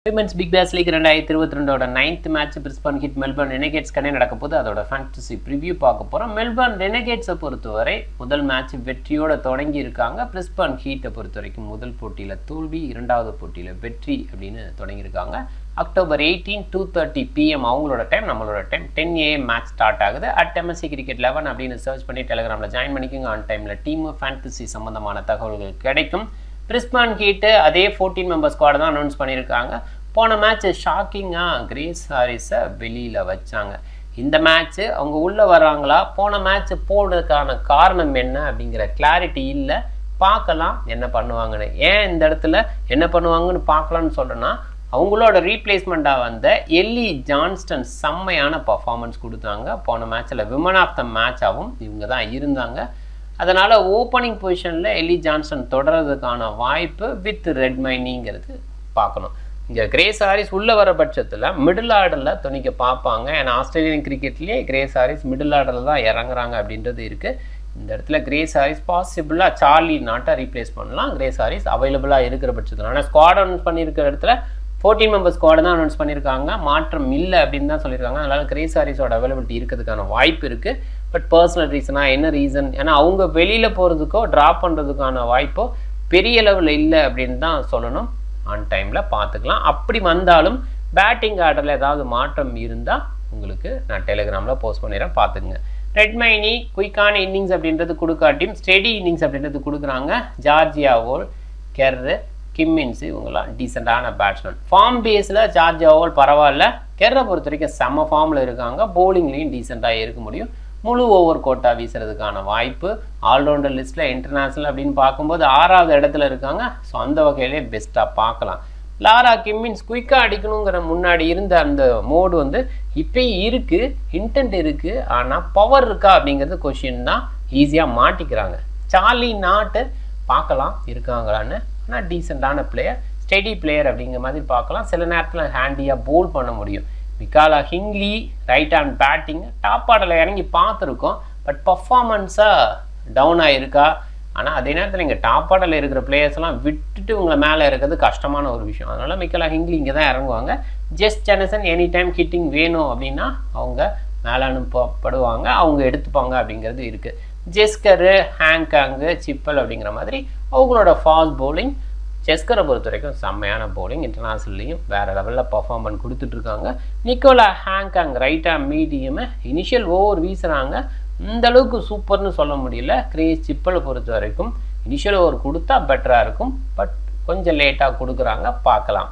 women's big base league ரெண்டாயிரத்தி இருபத்தி ரெண்டோட ninth match Brisbane Heat Melbourne Renegades கண்ணே நடக்க போது அதோட ஃபேண்டசி ப்ரிவ்யூ பார்க்க போகிறோம் மெல்பர்ன் ரெனகேட்ஸை பொறுத்தவரை முதல் மேட்ச் வெற்றியோட தொடங்கி இருக்காங்க பிரிஸ்பன் ஹீட்டை பொறுத்த வரைக்கும் முதல் போட்டியில் தோல்வி இரண்டாவது போட்டியில் வெற்றி அப்படின்னு தொடங்கியிருக்காங்க October eighteen two thirty PM அவங்களோட டைம் நம்மளோட time ten AM match start ஆகுது அட் எம்எஸ்சி கிரிக்கெட் லெவன் அப்படின்னு சர்ச் பண்ணி டெலிகிராமில் ஜாயின் பண்ணிக்கோங்க ஆன் டைமில் டீம் ஃபேண்டசி சம்மந்தமான தகவல்கள் கிடைக்கும் பிரிஸ்பான் ஹீட்டு அதே ஃபோர்டீன் மெம்பர் ஸ்குவாட் தான் அனௌன்ஸ் பண்ணியிருக்காங்க போன மேட்ச் ஷாக்கிங்காக கிரேஸ் ஹாரிஸை வெளியில் வச்சாங்க இந்த மேட்ச்சு அவங்க உள்ளே வர்றாங்களா போன மேட்ச் போனதுக்கான காரணம் என்ன அப்படிங்கிற கிளாரிட்டி இல்லை பார்க்கலாம் என்ன பண்ணுவாங்கன்னு ஏன் இந்த இடத்துல என்ன பண்ணுவாங்கன்னு பார்க்கலான்னு சொல்கிறேன்னா அவங்களோட ரீப்ளேஸ்மெண்ட்டாக வந்த எல்லி ஜான்ஸ்டன் செம்மையான பர்ஃபார்மன்ஸ் கொடுத்தாங்க போன மேட்ச்சில் விமன் ஆஃப் த மேட்சாகவும் இவங்க தான் இருந்தாங்க அதனால் ஓப்பனிங் பொசிஷனில் எல்லி ஜான்சன் தொடர்றதுக்கான வாய்ப்பு வித் ரெட் மைனிங்கிறது பார்க்கணும் இங்கே கிரேஸ் ஹாரிஸ் உள்ளே வர பட்சத்தில் மிடில் ஆர்டரில் துணிக்க பார்ப்பாங்க ஏன்னா ஆஸ்திரேலியன் கிரிக்கெட்லேயே கிரேஸ் ஹாரிஸ் மிடில் ஆர்டரில் தான் இறங்குறாங்க அப்படின்றது இருக்குது இந்த இடத்துல கிரேஸ் ஹாரிஸ் பாசிபிளாக சார்லி நாட்டை ரீப்ளேஸ் பண்ணலாம் கிரேஸ் ஹாரிஸ் அவைலபிளாக இருக்கிற பட்சத்தில் ஆனால் ஸ்குவாட் அனௌன்ஸ் பண்ணியிருக்கிற இடத்துல ஃபோர்டீன் மெம்பர் ஸ்குவாடு தான் அனௌன்ஸ் பண்ணியிருக்காங்க மாற்றம் இல்லை அப்படின்னு தான் சொல்லியிருக்காங்க அதனால் கிரேஸ் ஹாரிஸோட அவைலபிலிட்டி இருக்கிறதுக்கான வாய்ப்பு இருக்குது பட் பர்சனல் ரீசனாக என்ன ரீசன் ஏன்னா அவங்க வெளியில் போகிறதுக்கோ ட்ராப் பண்ணுறதுக்கான வாய்ப்போ பெரிய லெவலில் இல்லை அப்படின்னு தான் சொல்லணும் ஆன் டைமில் பார்த்துக்கலாம் அப்படி வந்தாலும் பேட்டிங் ஆர்டரில் ஏதாவது மாற்றம் இருந்தால் உங்களுக்கு நான் டெலிகிராமில் போஸ்ட் பண்ணிடுறேன் பார்த்துக்குங்க ரெட் மைனி குயிக்கான இன்னிங்ஸ் அப்படின்றது கொடுக்காட்டியும் ஸ்டெடி இன்னிங்ஸ் அப்படின்றது கொடுக்குறாங்க ஜார்ஜியா ஓல் கெர்ரு கிம்மின்ஸ் இவங்கெல்லாம் டீசெண்டான பேட்ஸ்மேன் ஃபார்ம் பேஸில் ஜார்ஜியா ஓல் பரவாயில்ல கெர்ரை பொறுத்த வரைக்கும் செம்ம ஃபார்மில் இருக்காங்க போலிங்லேயும் டீசெண்டாக இருக்க முடியும் முழு ஓவர் கோட்டா வீசுறதுக்கான வாய்ப்பு ஆல்ரவுண்டர் லிஸ்ட்டில் இன்டர்நேஷ்னல் அப்படின்னு பார்க்கும்போது ஆறாவது இடத்துல இருக்காங்க ஸோ அந்த வகையிலே பெஸ்ட்டாக பார்க்கலாம் லாரா கிம்மின்ஸ் குயிக்காக அடிக்கணுங்கிற முன்னாடி இருந்த அந்த மோடு வந்து இப்பயும் இருக்குது இன்டென்ட் இருக்குது ஆனால் பவர் இருக்கா அப்படிங்கிறது கொஷின் தான் ஈஸியாக மாட்டிக்கிறாங்க சார்லி நாட்டு பார்க்கலாம் இருக்காங்களான்னு ஆனால் டீசெண்டான பிளேயர் ஸ்டெடி பிளேயர் அப்படிங்கிற மாதிரி பார்க்கலாம் சில நேரத்தில் ஹேண்டியாக போல் பண்ண முடியும் Mikayla Hinkley right hand batting top ஆர்டரில் இறங்கி பார்த்துருக்கோம் பட் பர்ஃபார்மன்ஸாக டவுன் ஆகிருக்கா ஆனால் அதே நேரத்தில் இங்கே டாப் ஆர்டரில் இருக்கிற பிளேயர்ஸ்லாம் விட்டுட்டு உங்களை மேலே இருக்கிறது கஷ்டமான ஒரு விஷயம் அதனால் மிக்கலா ஹிங்லி இங்கே தான் இறங்குவாங்க Jess Jonassen any time hitting வேணும் அப்படின்னா அவங்க மேலே அனுப்பப்படுவாங்க அவங்க எடுத்துப்பாங்க அப்படிங்கிறது இருக்குது ஜெஸ்கரு ஹேங்காங்கு சிப்பல் அப்படிங்கிற மாதிரி அவங்களோட ஃபாஸ்ட் பவுலிங் செஸ்கரை பொறுத்த வரைக்கும் செம்மையான பவுலிங் இன்டர்நேஷ்னல்லையும் வேறு லெவலில் பர்ஃபார்மன்ஸ் கொடுத்துட்ருக்காங்க நிக்கோலா ஹேங்காங் ரைட்டாக மீடியமு இனிஷியல் ஓவர் வீசுகிறாங்க இந்த அளவுக்கு சூப்பர்னு சொல்ல முடியல கிரேஸ் சிப்பலை பொறுத்த வரைக்கும் இனிஷியல் ஓவர் கொடுத்தா பெட்டராக இருக்கும் பட் கொஞ்சம் லேட்டாக கொடுக்குறாங்க பார்க்கலாம்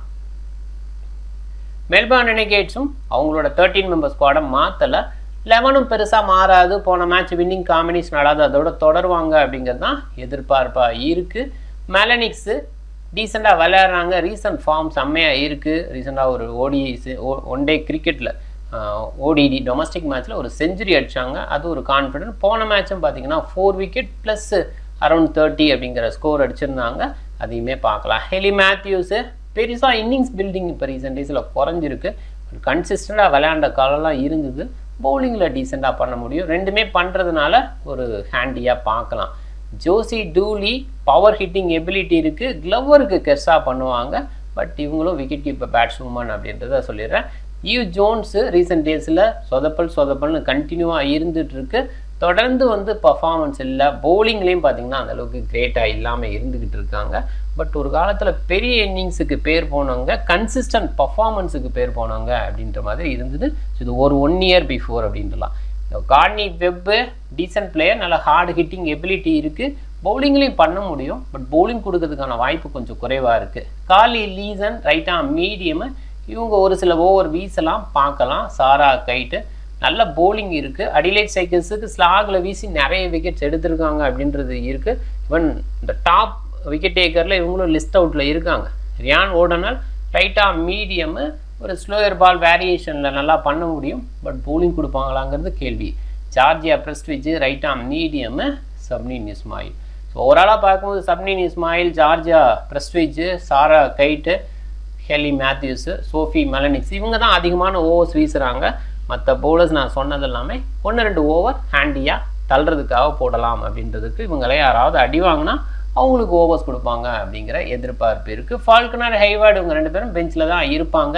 மெல்பர்ன் ரெனகேட்ஸும் அவங்களோட தேர்ட்டீன் மெம்பர் ஸ்குவாடை மாற்றலை லெவனும் பெருசாக மாறாது போன மேட்ச் வின்னிங் காம்பினேஷன் நடாது அதோட தொடருவாங்க அப்படிங்கிறது தான் எதிர்பார்ப்பாக இருக்குது மெலனிக்ஸு டீசெண்டாக விளையாடுறாங்க ரீசன்ட் ஃபார்ம் செம்மையாக இருக்குது ரீசெண்டாக ஒரு ஓடிஐஸு ஒன் டே கிரிக்கெட்டில் ஓடிடி டொமஸ்டிக் மேட்ச்சில் ஒரு செஞ்சுரி அடித்தாங்க அது ஒரு கான்ஃபிடென்ட் போன மேட்சும் பார்த்தீங்கன்னா four wicket plus around thirty அப்படிங்கிற ஸ்கோர் அடிச்சிருந்தாங்க அதையுமே பார்க்கலாம் ஹெலி மேத்யூஸு பெருசாக இன்னிங்ஸ் பில்டிங் இப்போ ரீசெண்ட் டேஸில் குறைஞ்சிருக்கு கன்சிஸ்டண்டாக விளையாண்ட காலம்லாம் இருந்தது பவுலிங்கில் டீசெண்டாக பண்ண முடியும் ரெண்டுமே பண்ணுறதுனால ஒரு ஹேண்டியாக பார்க்கலாம் Josie Dooley power hitting ability இருக்குது க்ளவருக்கு கெஸ்ஸாக பண்ணுவாங்க பட் இவங்களும் விக்கெட் கீப்பர் பேட்ஸ்வுமன் அப்படின்றத சொல்லிடுறேன் யூ ஜோன்ஸு ரீசெண்ட் டேஸில் சொதப்பல் சொதப்பல்னு கண்டினியூவாக இருந்துகிட்ருக்கு தொடர்ந்து வந்து பர்ஃபார்மன்ஸ் இல்லை பவுலிங்லேயும் பார்த்தீங்கன்னா அந்தளவுக்கு கிரேட்டாக இல்லாமல் இருந்துக்கிட்டு இருக்காங்க பட் ஒரு காலத்தில் பெரிய இன்னிங்ஸுக்கு பேர் போனவங்க கன்சிஸ்டன்ட் பர்ஃபார்மன்ஸுக்கு பேர் போனவங்க அப்படின்ற மாதிரி இருந்தது இது ஒரு ஒன் இயர் பிஃபோர் அப்படின்றலாம் கார்னி வெப்பு டீசென்ட் பிளேயர் நல்ல ஹார்டு ஹிட்டிங் எபிலிட்டி இருக்குது பவுலிங்லேயும் பண்ண முடியும் பட் பவுலிங் கொடுக்கறதுக்கான வாய்ப்பு கொஞ்சம் குறைவாக இருக்குது காலி லீசன் ரைட்டாக மீடியமு இவங்க ஒரு சில ஓவர் வீசலாம் பார்க்கலாம் சாரா கைட்டு நல்ல போலிங் இருக்குது அடிலைட் சைக்கிள்ஸுக்கு ஸ்லாகில் வீசி நிறைய விக்கெட்ஸ் எடுத்திருக்காங்க அப்படின்றது இருக்குது ஈவன் இந்த டாப் விக்கெட் டேக்கரில் இவங்களும் லிஸ்ட் அவுட்டில் இருக்காங்க ரியான் ஓடனால் ரைட்டாக மீடியமு ஒரு ஸ்லோயர் பால் வேரியேஷனில் நல்லா பண்ண முடியும் பட் போலிங் கொடுப்பாங்களாங்கிறது கேள்வி ஜார்ஜியா பிரஸ்ட்விஜ் ரைட்டாக மீடியமு சப்னின் இஸ்மாயில் ஸோ ஓவராலாக பார்க்கும்போது சப்னின் இஸ்மாயில் ஜார்ஜியா பிரஸ்ட்விஜ் சாரா கைட்டு ஹெலி மேத்யூஸு சோஃபி மெலனிக்ஸ் இவங்க தான் அதிகமான ஓவர்ஸ் வீசுகிறாங்க மற்ற பவுலர்ஸ் நான் சொன்னது எல்லாமே ஒன்று ரெண்டு ஓவர் ஹேண்டியாக தள்ளுறதுக்காக போடலாம் அப்படின்றதுக்கு இவங்களே யாராவது அடி வாங்கினா அவங்களுக்கு ஓவர்ஸ் கொடுப்பாங்க அப்படிங்கிற எதிர்பார்ப்பு இருக்குது ஃபால்கனர் ஹைவார்டு இவங்க ரெண்டு பேரும் பெஞ்சில் தான் இருப்பாங்க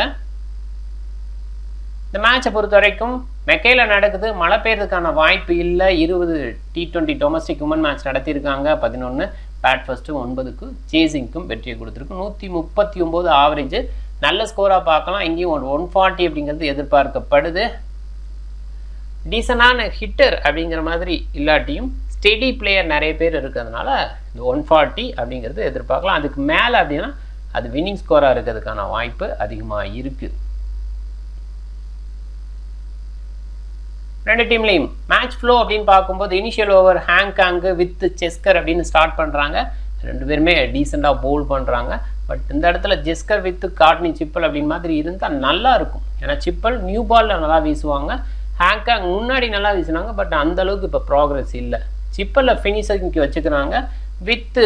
இந்த மேட்சை பொறுத்த வரைக்கும் மெக்கையில் நடக்குது மழை பெய்யறதுக்கான வாய்ப்பு இல்லை இருபது T twenty domestic women match நடத்தியிருக்காங்க பதினொன்று பேட் ஃபஸ்ட்டு ஒன்பதுக்கு சேசிங்க்கும் வெற்றியை கொடுத்துருக்கு நூற்றி முப்பத்தி ஒம்பது ஆவரேஜ் நல்ல ஸ்கோராக பார்க்கலாம் இங்கேயும் ஒன் ஒன் ஃபார்ட்டி அப்படிங்கிறது எதிர்பார்க்கப்படுது டீசனான ஹிட்டர் அப்படிங்கிற மாதிரி இல்லாட்டியும் ஸ்டெடி பிளேயர் நிறைய பேர் இருக்கிறதுனால இந்த ஒன் ஃபார்ட்டி அப்படிங்கிறது எதிர்பார்க்கலாம் அதுக்கு மேலே அப்படின்னா அது வின்னிங் ஸ்கோராக இருக்கிறதுக்கான வாய்ப்பு அதிகமாக இருக்குது ரெண்டு டீம்லையும் மேட்ச் ஃப்ளோ அப்படின்னு பார்க்கும்போது இனிஷியல் ஓவர் ஹேங்காங்கு வித் செஸ்கர் அப்படின்னு ஸ்டார்ட் பண்ணுறாங்க ரெண்டு பேருமே டீசெண்டாக பவுல் பண்ணுறாங்க பட் இந்த இடத்துல ஜெஸ்கர் வித் காட்னி சிப்பல் அப்படின்னு மாதிரி இருந்தால் நல்லா இருக்கும் ஏன்னா சிப்பல் நியூ பாலில் நல்லா வீசுவாங்க ஹேங்காங் முன்னாடி நல்லா வீசினாங்க பட் அந்த அளவுக்கு இப்போ ப்ராக்ரஸ் இல்லை சிப்பலில் ஃபினிஷிங்க்கு வச்சுக்கிறாங்க வித்து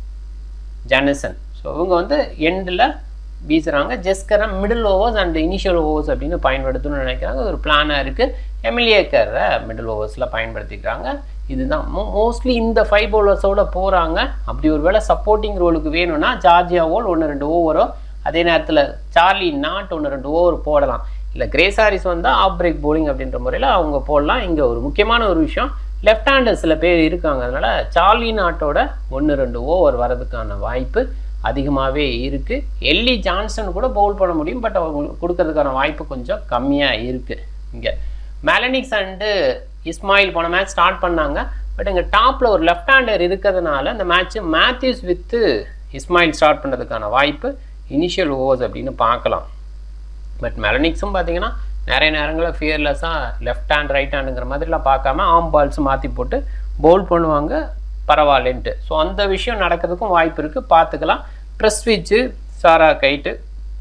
ஜெனசன் ஸோ இவங்க வந்து எண்டில் வீசுகிறாங்க ஜெஸ்கரை middle overs and initial overs அப்படின்னு பயன்படுத்தணும்னு நினைக்கிறாங்க ஒரு பிளானாக இருக்குது எம்எல்ஏக்கரை மிடில் ஓவர்ஸில் பயன்படுத்திக்கிறாங்க இதுதான் மோ மோஸ்ட்லி இந்த ஃபைவ் பவுலர்ஸோட போகிறாங்க அப்படி ஒரு வேளை சப்போர்ட்டிங் ரோலுக்கு வேணும்னா ஜார்ஜியா ஓல் ஒன்று ரெண்டு ஓவரோ அதே நேரத்தில் சார்லி நாட் ஒன்று ரெண்டு ஓவர் போடலாம் இல்லை கிரேசாரிஸ் வந்தால் ஆஃப் பிரேக் போலிங் அப்படின்ற முறையில் அவங்க போடலாம் இங்கே ஒரு முக்கியமான ஒரு விஷயம் லெஃப்ட் ஹேண்டர் சில பேர் இருக்காங்க அதனால் சார்லி நாட்டோட ஒன்று ரெண்டு ஓவர் வரதுக்கான வாய்ப்பு அதிகமாகவே இருக்குது எல்லி ஜான்சன் கூட பவுல் பண்ண முடியும் பட் அவங்களுக்கு கொடுக்கறதுக்கான வாய்ப்பு கொஞ்சம் கம்மியாக இருக்குது இங்கே மெலனிக்ஸ் அண்டு இஸ்மாயில் போன மேட்ச் ஸ்டார்ட் பண்ணாங்க பட் இங்கே டாப்பில் ஒரு லெஃப்ட் ஹேண்டர் இருக்கிறதுனால இந்த match Matthews with Ismail start பண்ணுறதுக்கான வாய்ப்பு இனிஷியல் ஓவர்ஸ் அப்படின்னு பார்க்கலாம் பட் மெலனிக்ஸும் பார்த்தீங்கன்னா நிறைய நேரங்களில் ஃபியர்லெஸ்ஸாக லெஃப்ட் ஹேண்ட் ரைட் ஹேண்டுங்கிற மாதிரிலாம் பார்க்காம ஆம் பால்ஸ் மாற்றி போட்டு பவுல் பண்ணுவாங்க பரவாயில்லன்ட்டு ஸோ அந்த விஷயம் நடக்கிறதுக்கும் வாய்ப்பு இருக்குது பார்த்துக்கலாம் ப்ரெஸ்விட்சு சாரா கைட்டு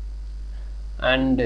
அண்டு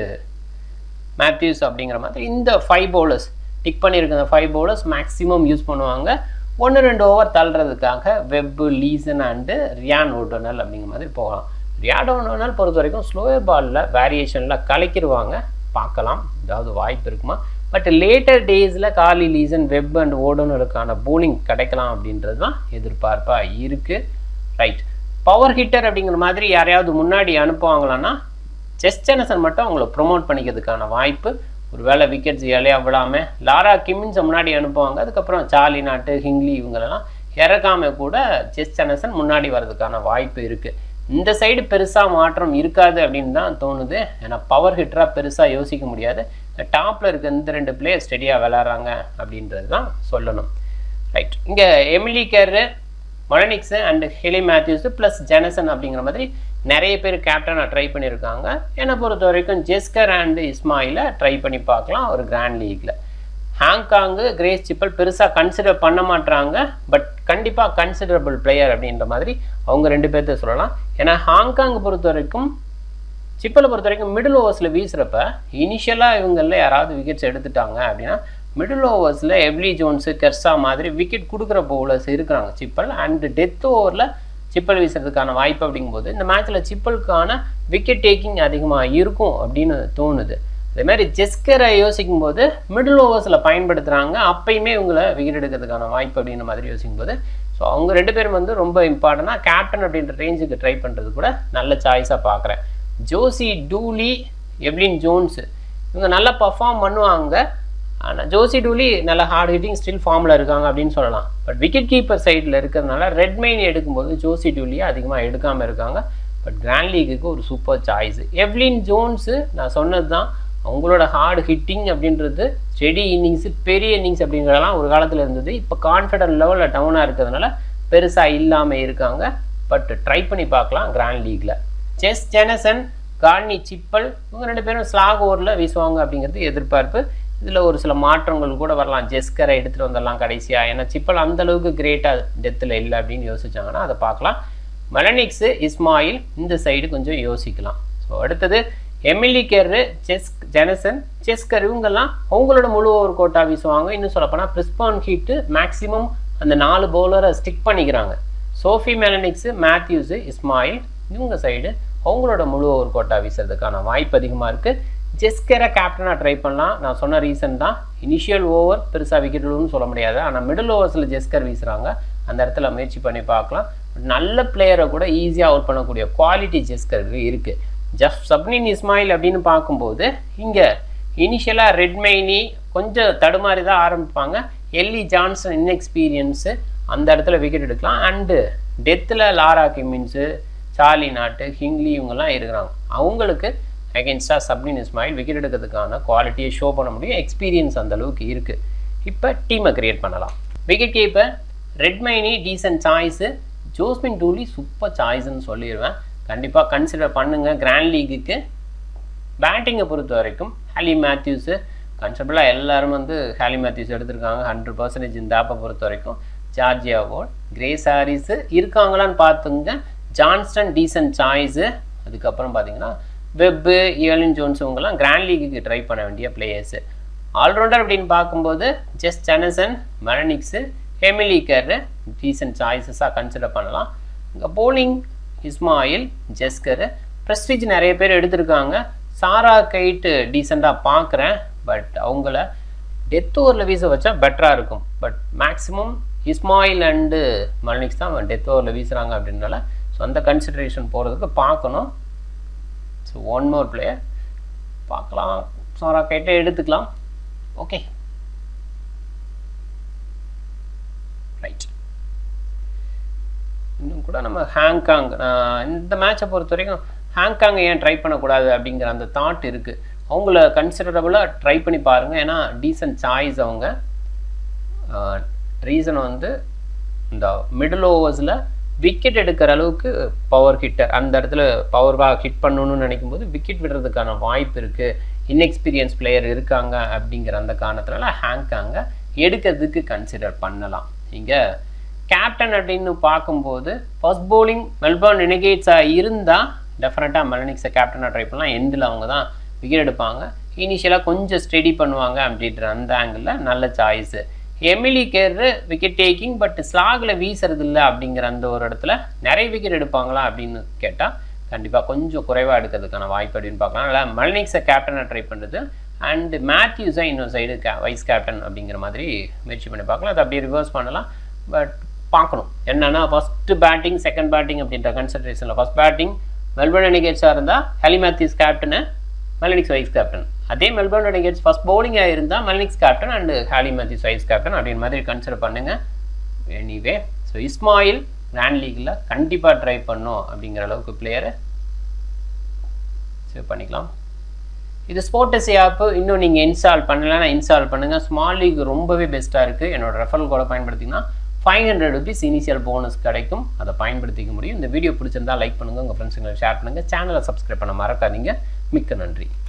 மேத்யூஸ் அப்படிங்கிற மாதிரி இந்த ஃபைவ் பவுலர்ஸ் டிக் பண்ணியிருக்க இந்த ஃபைவ் பவுலர்ஸ் மேக்ஸிமம் யூஸ் பண்ணுவாங்க ஒன்று ரெண்டு ஓவர் தள்ளுறதுக்காக வெப்பு லீசன் அண்டு ரியான் ஓட்டோனல் அப்படிங்கிற மாதிரி போகலாம் ரியான் ஓட்டோனல் பொறுத்த வரைக்கும் ஸ்லோயர் பாலில் வேரியேஷனில் கலக்கிடுவாங்க பார்க்கலாம் ஏதாவது வாய்ப்பு இருக்குமா பட் லேட்டர் டேஸில் கார்லி லீசன் வெப் அண்ட் ஓடோனருக்கான போலிங் கிடைக்கலாம் அப்படின்றது தான் எதிர்பார்ப்பாக இருக்குது ரைட் பவர் ஹிட்டர் அப்படிங்கிற மாதிரி யாரையாவது முன்னாடி அனுப்புவாங்களான்னா செஸ் ஜெனசன் மட்டும் அவங்கள ப்ரொமோட் பண்ணிக்கிறதுக்கான வாய்ப்பு ஒரு வேளை விக்கெட்ஸ் இலையா விடாமல் லாரா கிம்மின்ஸை முன்னாடி அனுப்புவாங்க அதுக்கப்புறம் சார்லி நாட்டு ஹிங்லி இவங்களெல்லாம் இறக்காம கூட செஸ் ஜெனசன் முன்னாடி வர்றதுக்கான வாய்ப்பு இருக்குது இந்த சைடு பெருசாக மாற்றம் இருக்காது அப்படின்னு தான் தோணுது ஏன்னா பவர் ஹிட்டராக பெருசாக யோசிக்க முடியாது டாப்பில் இருக்க இந்த ரெண்டு பிளேயர் ஸ்டெடியாக விளாட்றாங்க அப்படின்றது தான் சொல்லணும் ரைட் இங்கே Emily Kerr Molineux and Hayley Matthews plus Jonassen அப்படிங்கிற மாதிரி நிறைய பேர் கேப்டனாக ட்ரை பண்ணியிருக்காங்க என்னை பொறுத்த வரைக்கும் ஜெஸ்கர் அண்ட் இஸ்மாயிலை ட்ரை பண்ணி பார்க்கலாம் ஒரு கிராண்ட் லீக்கில் ஹாங்காங்கு கிரேஸ் சிப்பல் பெருசாக கன்சிடர் பண்ண மாட்டாங்க பட் கண்டிப்பாக கன்சிடரபிள் பிளேயர் அப்படின்ற மாதிரி அவங்க ரெண்டு பேர்த்த சொல்லலாம் ஏன்னா ஹாங்காங் பொறுத்த வரைக்கும் சிப்பலை பொறுத்த வரைக்கும் மிடில் ஓவர்ஸில் வீசுகிறப்ப இனிஷியலாக இவங்களில் யாராவது விக்கெட்ஸ் எடுத்துட்டாங்க அப்படின்னா மிடில் ஓவர்ஸில் எவ்லி ஜோன்ஸு கெர்சா மாதிரி விக்கெட் கொடுக்குற பவுலர்ஸ் இருக்கிறாங்க சிப்பல் அண்ட் டெத் ஓவரில் சிப்பல் வீசுறதுக்கான வாய்ப்பு அப்படிங்கும்போது இந்த மேட்ச்சில் சிப்பலுக்கான விக்கெட் டேக்கிங் அதிகமாக இருக்கும் அப்படின்னு தோணுது அதே மாதிரி ஜெஸ்கரை யோசிக்கும் போது மிடில் ஓவர்ஸில் பயன்படுத்துகிறாங்க அப்பயுமே இவங்களை விக்கெட் எடுக்கிறதுக்கான வாய்ப்பு அப்படின்ற மாதிரி யோசிக்கும் போது ஸோ அவங்க ரெண்டு பேரும் வந்து ரொம்ப இம்பார்ட்டண்டாக கேப்டன் அப்படின்ற ரேஞ்சுக்கு ட்ரை பண்ணுறது கூட நல்ல சாய்ஸாக பார்க்குறேன் ஜோசி டூலி எவ்லின் ஜோன்ஸு இவங்க நல்லா பர்ஃபார்ம் பண்ணுவாங்க ஆனால் ஜோசி டூலி நல்ல ஹார்ட் ஹிட்டிங் ஸ்டில் ஃபார்மில் இருக்காங்க அப்படின்னு சொல்லலாம் பட் விக்கெட் கீப்பர் சைடில் இருக்கிறதுனால ரெட் மெயின் எடுக்கும்போது ஜோசி டூலியை அதிகமாக எடுக்காமல் இருக்காங்க பட் கிராண்ட் லீக்குக்கு ஒரு சூப்பர் சாய்ஸ் எவ்லின் ஜோன்ஸு நான் சொன்னது தான் அவங்களோட ஹார்டு ஹிட்டிங் அப்படின்றது ஸ்டெடி இன்னிங்ஸு பெரிய இன்னிங்ஸ் அப்படிங்கிறதெல்லாம் ஒரு காலத்தில் இருந்தது இப்போ கான்ஃபிடன்ட் லெவலில் டவுனாக இருக்கிறதுனால பெருசாக இல்லாமல் இருக்காங்க பட் ட்ரை பண்ணி பார்க்கலாம் கிராண்ட் லீக்கில் செஸ் ஜெனசன் கார்னி சிப்பல் இவங்க ரெண்டு பேரும் ஸ்லாக் ஓவரில் வீசுவாங்க அப்படிங்கிறது எதிர்பார்ப்பு இதில் ஒரு சில மாற்றங்கள் கூட வரலாம் ஜெஸ்கரை எடுத்துகிட்டு வந்துடலாம் கடைசியாக ஏன்னா சிப்பல் அந்த அளவுக்கு கிரேட்டாக டெத்தில் இல்லை அப்படின்னு யோசிச்சாங்கன்னா அதை பார்க்கலாம் மெலனிக்ஸு இஸ்மாயில் இந்த சைடு கொஞ்சம் யோசிக்கலாம் ஸோ அடுத்தது எமிலி கேரு செஸ் ஜெனசன் செஸ்கர் இவங்கெல்லாம் அவங்களோட முழு ஓவர் கோட்டா வீசுவாங்க இன்னும் சொல்லப்போனால் பிரிஸ்பான் ஹீட்டு மேக்ஸிமம் அந்த நாலு பவுலரை ஸ்டிக் பண்ணிக்கிறாங்க சோஃபி மெலனிக்ஸு மேத்யூஸு இஸ்மாயில் இவங்க சைடு அவங்களோட முழு ஓவர் கோட்டா வீசுறதுக்கான வாய்ப்பு அதிகமாக இருக்குது ஜெஸ்கரை கேப்டனாக ட்ரை பண்ணலாம் நான் சொன்ன ரீசன் தான் இனிஷியல் ஓவர் பெருசாக விக்கெட் விழுன்னு சொல்ல முடியாது ஆனால் மிடில் ஓவர்ஸில் ஜெஸ்கர் வீசுகிறாங்க அந்த இடத்துல முயற்சி பண்ணி பார்க்கலாம் நல்ல பிளேயரை கூட ஈஸியாக அவுட் பண்ணக்கூடிய குவாலிட்டி ஜெஸ்கருக்கு இருக்குது ஜஸ்ட் சப்னின் இஸ்மாயில் அப்படின்னு பார்க்கும்போது இங்கே இனிஷியலாக ரெட்மைனி கொஞ்சம் தடுமாறி தான் ஆரம்பிப்பாங்க எல்லி ஜான்சன் இன்எக்ஸ்பீரியன்ஸு அந்த இடத்துல விக்கெட் எடுக்கலாம் அண்டு டெத்தில் Laura Kimmince Charli Knott Hinkley இவங்கெல்லாம் இருக்கிறாங்க அவங்களுக்கு அகேன்ஸ்டாக சப்னின் இஸ்மாயில் விக்கெட் எடுக்கிறதுக்கான குவாலிட்டியை ஷோ பண்ண முடியும் எக்ஸ்பீரியன்ஸ் அந்த அளவுக்கு இருக்குது இப்போ டீமை கிரியேட் பண்ணலாம் wicket keeper Redmayne decent choice ஜோஸ்மின் டூலி சூப்பர் சாய்ஸ்ன்னு சொல்லிடுவேன் கண்டிப்பாக கன்சிடர் பண்ணுங்கள் கிராண்ட் லீக்குக்கு பேட்டிங்கை பொறுத்த வரைக்கும் ஹாலி மேத்யூஸு கன்செப்டாக எல்லாரும் வந்து ஹாலி மேத்யூஸ் எடுத்திருக்காங்க ஹண்ட்ரட் பர்சன்டேஜ் இந்த ஆப்பை பொறுத்த வரைக்கும் ஜார்ஜியா வோல் கிரேஸ் ஹாரிஸு இருக்காங்களான்னு பார்த்துங்க ஜான்ஸ்டன் டீசன்ட் சாய்ஸு அதுக்கப்புறம் பார்த்தீங்கன்னா வெப்பு ஏலின் ஜோன்ஸ் இவங்கெல்லாம் கிராண்ட் லீக்குக்கு ட்ரை பண்ண வேண்டிய பிளேயர்ஸு ஆல்ரவுண்டர் அப்படின்னு பார்க்கும்போது ஜெஸ் ஜெனசன் மெரனிக்ஸு ஹெமிலிக்கர் டீசன்ட் சாய்ஸஸாக கன்சிடர் பண்ணலாம் இங்கே போலிங் இஸ்மாயில் ஜெஸ்கர் ப்ரெஸ்டீஜ் நிறைய பேர் எடுத்திருக்காங்க சாரா கைட்டு டீசெண்டாக பார்க்குறேன் பட் அவங்கள டெத் ஓவரில் வீச வச்சா பெட்டராக இருக்கும் but maximum Ismail and Molineux தான் டெத் ஓவரில் வீசுகிறாங்க அப்படின்றனால ஸோ அந்த கன்சிடரேஷன் போகிறதுக்கு பார்க்கணும் ஸோ ஒன் மோர் பிளேயர் பார்க்கலாம் சாரா கைட்டே எடுத்துக்கலாம் ஓகே ரைட் இன்னும் கூட நம்ம ஹாங்காங் இந்த மேட்சை பொறுத்த வரைக்கும் ஹாங்காங் ஏன் ட்ரை பண்ணக்கூடாது அப்படிங்கிற அந்த தாட் இருக்குது அவங்கள கன்சிடரபுளாக ட்ரை பண்ணி பாருங்கள் ஏன்னா டீசன்ட் சாய்ஸ் அவங்க ரீசன் வந்து இந்த மிடில் ஓவர்ஸில் விக்கெட் எடுக்கிற அளவுக்கு பவர் ஹிட்டர் அந்த இடத்துல பவர்வாக ஹிட் பண்ணணும்னு நினைக்கும் போது விக்கெட் விடுறதுக்கான வாய்ப்பு இருக்குது இன்எக்ஸ்பீரியன்ஸ் பிளேயர் இருக்காங்க அப்படிங்கிற அந்த காரணத்தினால ஹேங்காங்க எடுக்கிறதுக்கு கன்சிடர் பண்ணலாம் இங்கே கேப்டன் அப்படின்னு பார்க்கும்போது ஃபர்ஸ்ட் போலிங் மெல்பர்ன் ரெனிகேட்ஸாக இருந்தால் டெஃபினட்டாக மெலனிக்ஸை கேப்டனாக ட்ரை பண்ணலாம் எண்டில் அவங்க தான் விக்கெட் எடுப்பாங்க இனிஷியலாக கொஞ்சம் ஸ்டெடி பண்ணுவாங்க அப்படின்ற அந்த ஆங்கிளில் நல்ல choice Emily Kerr wicket taking but ஸ்லாகில் வீசுறது இல்லை அப்படிங்கிற அந்த ஒரு இடத்துல நிறைய விக்கெட் எடுப்பாங்களா அப்படின்னு கேட்டால் கண்டிப்பாக கொஞ்சம் குறைவாக எடுக்கிறதுக்கான வாய்ப்பு அப்படின்னு பார்க்கலாம் அதனால் மல்னிக்ஸை கேப்டனாக ட்ரை பண்ணுறது அண்டு மேத்யூஸை இன்னொரு சைடு கே வைஸ் கேப்டன் அப்படிங்கிற மாதிரி முயற்சி பண்ணி பார்க்கலாம் அதை அப்படியே ரிவர்ஸ் பண்ணலாம் பட் பார்க்கணும் என்னென்னா ஃபஸ்ட்டு பேட்டிங் செகண்ட் பேட்டிங் அப்படின்ற கன்சிடரேஷனில் ஃபஸ்ட் பேட்டிங் மெல்பர்ன் ரெனிகேட்ஸாக இருந்தால் Hayley Matthews captain Molineux vice captain அதே மெல்பர்ன் ரெனிகேட்ஸ் ஃபஸ்ட் பவுலிங்காக இருந்தால் Molineux captain and Hayley Matthews vice captain அப்படின்ற மாதிரி கன்சிடர் பண்ணுங்கள் எனிவே ஸோ இஸ்மாயில் கிராண்ட் லீக்கில் கண்டிப்பாக ட்ரை பண்ணும் அப்படிங்கிற அளவுக்கு பிளேயரை சேவ் பண்ணிக்கலாம் இது ஸ்போர்டஸ் ஆப்பு இன்னும் நீங்கள் இன்ஸ்டால் பண்ணலைன்னா இன்ஸ்டால் பண்ணுங்கள் ஸ்மால் லீக் ரொம்பவே பெஸ்ட்டாக இருக்குது என்னோட ரெஃபரல் கோட பயன்படுத்திங்கன்னா five hundred rupees initial bonus கிடைக்கும் அதை பயன்படுத்திக்க முடியும் இந்த வீடியோ பிடிச்சிருந்தா லைக் பண்ணுங்கள் உங்கள் ஃப்ரெண்ட்ஸுங்களை ஷேர் பண்ணுங்கள் சேனலை சப்ஸ்கிரைப் பண்ண மறக்காதீங்க மிக்க நன்றி